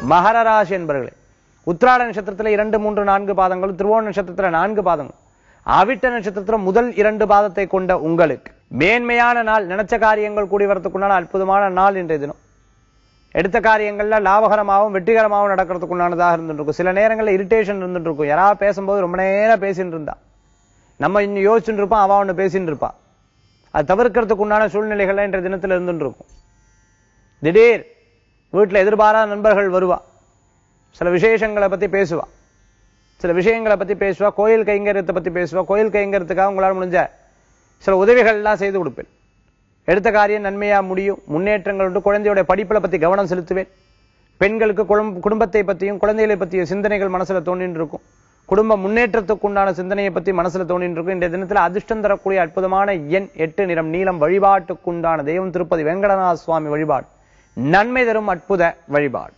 மகர ராசி என்பர்களே உத்திராட நட்சத்திரத்துல இரண்டு மூன்று நான்கு பாதங்களும் திருவோண நட்சத்திரத்துல நான்கு பாதங்களும் அவிட்ட நட்சத்திரத்துல முதல் இரண்டு பாதத்தை கொண்ட உங்களுக்கு மேன்மையான நாள் நினைச்ச காரியங்கள் கூடி வரத்துக்குண்டான அற்புதமான நாள் இன்றைய தினம் எடுத்த காரியங்கள்ல லாபகரமாகவும் வெற்றிகரமாகவும் நடக்கிறதுக்குண்டானதாக இருந்துட்டு இருக்கும் சில நேரங்கள்ல இரிட்டேஷன் இருந்துட்டு இருக்கும் யாராவது பேசும்போது ரொம்ப நேரம் பேசிட்டு இருந்தா நம்ம இன்னும் யோசிச்சுட்டு இருப்போம் அவ ஒண்ணு பேசிட்டு இருப்பா அது தவிர்க்கிறதுக்கு உண்டான சூழ்நிலைகள்லாம் இன்றைய தினத்துல இருந்துட்டு இருக்கும் திடீர் வீட்டுல எதிர்பாராத நண்பர்கள் வருவா சில விசேஷங்களை பத்தி பேசுவா சில விஷயங்களை பத்தி பேசுவா கோயில் கைங்கரியத்தை பத்தி பேசுவா கோயில் கைங்கரியத்துக்காக உங்களால் முடிஞ்ச சில உதவிகள் எல்லாம் செய்து கொடுப்பேன் எடுத்த காரியம் நன்மையா முடியும் முன்னேற்றங்கள் உண்டு குழந்தையோட படிப்புல பத்தி கவனம் செலுத்துவேன் பெண்களுக்கு குடும்- குடும்பத்தை பத்தியும் குழந்தைகளை பற்றிய சிந்தனைகள் மனசுல தோண்டிட்டு இருக்கும் குடும்ப முன்னேற்றத்துக்கு உண்டான சிந்தனையை பத்தி மனசுல தோண்டிட்டு இருக்கும் இந்த தினத்துல அதிர்ஷ்டம் தரக்கூடிய அற்புதமான எண் எட்டு நிறம் நீலம் வழிபாட்டுக்குண்டான தெய்வம் திருப்பதி வெங்கடநாத சுவாமி வழிபாடு நன்மை தரும் அற்புத வழிபாடு